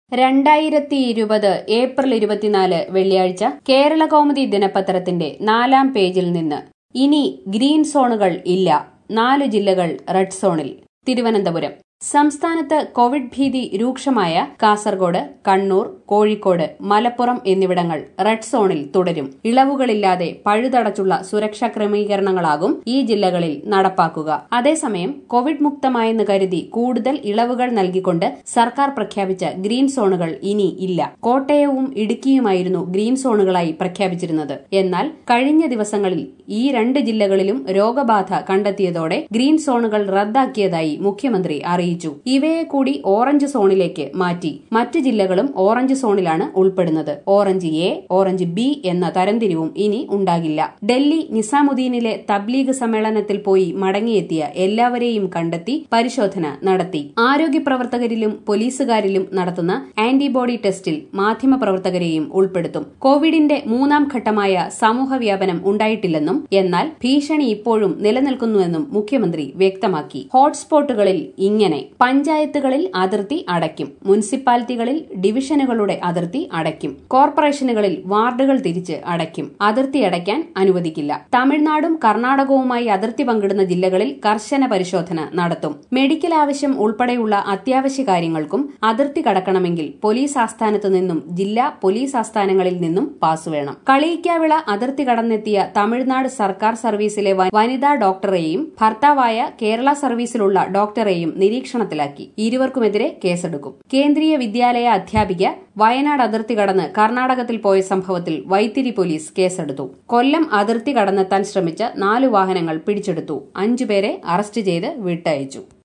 രണ്ടായിരത്തി ഇരുപത് ഏപ്രിൽ ഇരുപത്തിനാല് വെള്ളിയാഴ്ച കേരള കൗമുദി ദിനപത്രത്തിന്റെ നാലാം പേജിൽ നിന്ന് ഇനി ഗ്രീൻ സോണുകൾ ഇല്ല നാല് ജില്ലകൾ റെഡ് സോണിൽ തിരുവനന്തപുരം സംസ്ഥാനത്ത് കോവിഡ് ഭീതി രൂക്ഷമായ കാസർഗോഡ് കണ്ണൂർ കോഴിക്കോട് മലപ്പുറം എന്നിവിടങ്ങൾ റെഡ് സോണിൽ തുടരും ഇളവുകളില്ലാതെ പഴുതടച്ചുള്ള സുരക്ഷാ ക്രമീകരണങ്ങളാകും ഈ ജില്ലകളിൽ നടപ്പാക്കുക അതേസമയം കോവിഡ് മുക്തമായെന്ന് കരുതി കൂടുതൽ ഇളവുകൾ നൽകിക്കൊണ്ട് സർക്കാർ പ്രഖ്യാപിച്ച ഗ്രീൻ സോണുകൾ ഇനി ഇല്ല കോട്ടയവും ഇടുക്കിയുമായിരുന്നു ഗ്രീൻ സോണുകളായി പ്രഖ്യാപിച്ചിരുന്നത് എന്നാൽ കഴിഞ്ഞ ദിവസങ്ങളിൽ ഈ രണ്ട് ജില്ലകളിലും രോഗബാധ കണ്ടെത്തിയതോടെ ഗ്രീൻ സോണുകൾ റദ്ദാക്കിയതായി മുഖ്യമന്ത്രി അറിയിച്ചു ഇവയെ കൂടി ഓറഞ്ച് സോണിലേക്ക് മാറ്റി മറ്റ് ജില്ലകളും ഓറഞ്ച് സോണിലാണ് ഉൾപ്പെടുന്നത് ഓറഞ്ച് എ ഓറഞ്ച് ബി എന്ന തരംതിരിവും ഇനി ഉണ്ടാകില്ല ഡൽഹി നിസാമുദ്ദീനിലെ തബ്ലീഗ് സമ്മേളനത്തിൽ പോയി മടങ്ങിയെത്തിയ എല്ലാവരെയും കണ്ടെത്തി പരിശോധന നടത്തി ആരോഗ്യ പ്രവർത്തകരിലും പോലീസുകാരിലും നടത്തുന്ന ആന്റിബോഡി ടെസ്റ്റിൽ മാധ്യമപ്രവർത്തകരെയും ഉൾപ്പെടുത്തും കോവിഡിന്റെ മൂന്നാം ഘട്ടമായ സമൂഹവ്യാപനം ഉണ്ടായിട്ടില്ലെന്നും എന്നാൽ ഭീഷണി ഇപ്പോഴും നിലനിൽക്കുന്നുവെന്നും മുഖ്യമന്ത്രി വ്യക്തമാക്കി ഹോട്ട്സ്പോട്ടുകളിൽ ഇങ്ങനെ പഞ്ചായത്തുകളിൽ അതിർത്തി അടയ്ക്കും മുനിസിപ്പാലിറ്റികളിൽ ഡിവിഷനുകളുടെ അതിർത്തി അടയ്ക്കും കോർപ്പറേഷനുകളിൽ വാർഡുകൾ തിരിച്ച് അടയ്ക്കും അതിർത്തി അടയ്ക്കാൻ അനുവദിക്കില്ല തമിഴ്നാടും കർണാടകവുമായി അതിർത്തി പങ്കിടുന്ന ജില്ലകളിൽ കർശന പരിശോധന നടത്തും മെഡിക്കൽ ആവശ്യം ഉൾപ്പെടെയുള്ള അത്യാവശ്യ കാര്യങ്ങൾക്കും അതിർത്തി കടക്കണമെങ്കിൽ പോലീസ് ആസ്ഥാനത്തു നിന്നും ജില്ലാ പോലീസ് ആസ്ഥാനങ്ങളിൽ നിന്നും പാസ് വേണം കളിയിക്കാവിള അതിർത്തി കടന്നെത്തിയ തമിഴ്നാട് സർക്കാർ സർവീസിലെ വനിതാ ഡോക്ടറെയും ഭർത്താവായ കേരള സർവീസിലുള്ള ഡോക്ടറെയും നിരീക്ഷണത്തിലാക്കി ഇരുവർക്കുമെതിരെ കേസെടുക്കും കേന്ദ്രീയ വിദ്യാലയ അധ്യാപിക വയനാട് അതിർത്തി കടന്ന് കർണാടകത്തിൽ പോയ സംഭവത്തിൽ വൈത്തിരി പോലീസ് കേസെടുത്തു കൊല്ലം അതിർത്തി കടന്നെത്താൻ ശ്രമിച്ച നാലു വാഹനങ്ങൾ പിടിച്ചെടുത്തു അഞ്ചുപേരെ അറസ്റ്റ് ചെയ്ത് വിട്ടയച്ചു